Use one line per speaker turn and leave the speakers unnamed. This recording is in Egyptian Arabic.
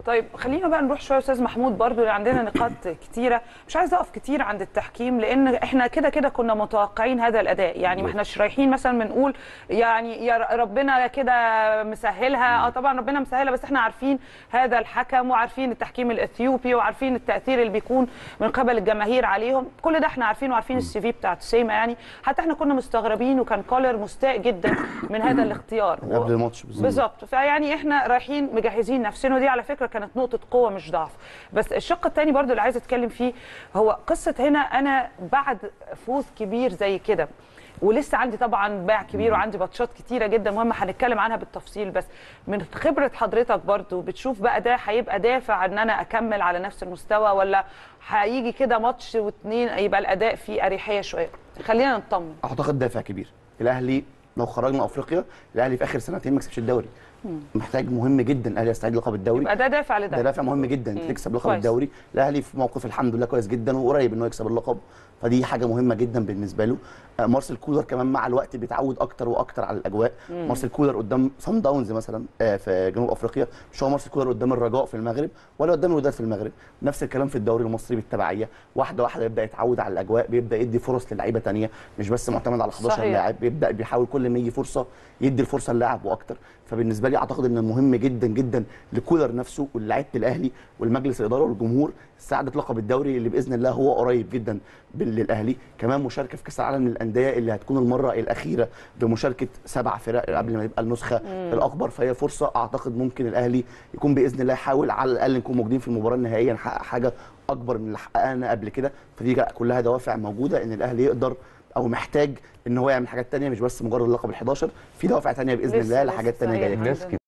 طيب خلينا بقى نروح شويه استاذ محمود برضو اللي عندنا نقاط كتيره مش عايزه اقف كتير عند التحكيم لان احنا كده كده كنا متوقعين هذا الاداء يعني ما احناش رايحين مثلا بنقول يعني يا ربنا كده مسهلها اه طبعا ربنا مسهلها بس احنا عارفين هذا الحكم وعارفين التحكيم الاثيوبي وعارفين التاثير اللي بيكون من قبل الجماهير عليهم كل ده احنا عارفين وعارفين السي في بتاعت سيما يعني حتى احنا كنا مستغربين وكان كولر مستاء جدا من هذا الاختيار
قبل الماتش بالظبط.
بالظبط فيعني احنا رايحين مجهزين نفسنا ودي على فكره كانت نقطه قوه مش ضعف بس الشق الثاني برضو اللي عايزه اتكلم فيه هو قصه هنا انا بعد فوز كبير زي كده ولسه عندي طبعا باع كبير وعندي ماتشات كتيره جدا مهمه هنتكلم عنها بالتفصيل بس من خبره حضرتك برضو بتشوف بقى ده هيبقى دافع ان انا اكمل على نفس المستوى ولا هيجي كده ماتش واثنين يبقى الاداء فيه اريحيه شويه خلينا نطمن
اعتقد دافع كبير الاهلي لو خرجنا افريقيا الاهلي في اخر سنتين ما كسبش الدوري محتاج مهم جدا الاهلي يستعيد لقب الدوري
يبقى ده دافع لده
ده دافع مهم جدا
مم.
تكسب لقب
كويس.
الدوري الاهلي في موقف الحمد لله كويس جدا وقريب انه يكسب اللقب فدي حاجه مهمه جدا بالنسبه له آه، مارسيل كولر كمان مع الوقت بيتعود اكتر واكتر على الاجواء مارسيل كولر قدام صن داونز مثلا آه، في جنوب افريقيا مش هو مارسيل كولر قدام الرجاء في المغرب ولا قدام الوداد في المغرب نفس الكلام في الدوري المصري بالتبعيه واحده واحده يبدا يتعود على الاجواء بيبدا يدي فرص للعيبه تانية مش بس معتمد على 11
صحيح.
لاعب بيبدا بيحاول كل ما يجي فرصه يدي الفرصه للاعب واكتر فبالنسبه لي اعتقد ان مهم جدا جدا لكولر نفسه ولعيبه الاهلي والمجلس الاداره والجمهور استعاده لقب الدوري اللي باذن الله هو قريب جدا بال- للاهلي كمان مشاركه في كاس العالم للانديه اللي هتكون المره الاخيره بمشاركه سبع فرق قبل ما يبقى النسخه الاكبر فهي فرصه اعتقد ممكن الاهلي يكون باذن الله يحاول على الاقل نكون موجودين في المباراه النهائيه نحقق حاجه اكبر من اللي حققنا قبل كده فدي كلها دوافع موجوده ان الاهلي يقدر او محتاج ان هو يعمل حاجات تانية مش بس مجرد لقب ال11 في دوافع تانية باذن
لسه-
الله
لسه
لحاجات تانية
صحيح.
جايه
الناس
عندنا.